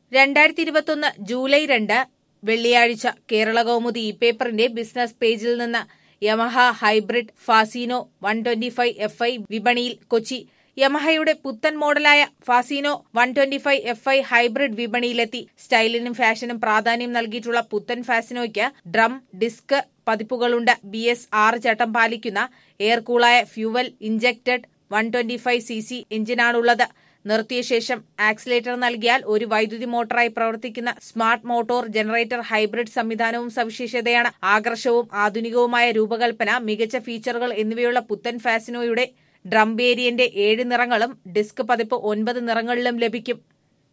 രണ്ടായിരത്തി ഇരുപത്തൊന്ന് ജൂലൈ രണ്ട് വെള്ളിയാഴ്ച കേരള കൗമുദി ഇ പേപ്പറിന്റെ ബിസിനസ് പേജിൽ നിന്ന് Yamaha hybrid Fascino one twenty five F I വിപണിയിൽ കൊച്ചി യമഹയുടെ പുത്തൻ മോഡലായ Fascino one twenty five F I hybrid വിപണിയിലെത്തി സ്റ്റൈലിനും ഫാഷനും പ്രാധാന്യം നൽകിയിട്ടുള്ള പുത്തൻ ഫാസിനോയ്ക്ക് ഡ്രം ഡിസ്ക് പതിപ്പുകളുണ്ട് ബി എസ് ആറ് ചട്ടം പാലിക്കുന്ന എയർ കൂളായ fuel injected one twenty five C C എഞ്ചിനാണുള്ളത് നിർത്തിയ ശേഷം ആക്സിലേറ്റർ നൽകിയാൽ ഒരു വൈദ്യുതി മോട്ടറായി പ്രവർത്തിക്കുന്ന സ്മാർട്ട് മോട്ടോർ ജനറേറ്റർ ഹൈബ്രിഡ് സംവിധാനവും സവിശേഷതയാണ് ആകർഷവും ആധുനികവുമായ രൂപകൽപ്പന മികച്ച ഫീച്ചറുകൾ എന്നിവയുള്ള പുത്തൻ ഫാസിനോയുടെ ഡ്രം വേരിയന്റ് ഏഴ് നിറങ്ങളും ഡിസ്ക് പതിപ്പ് ഒൻപത് നിറങ്ങളിലും ലഭിക്കും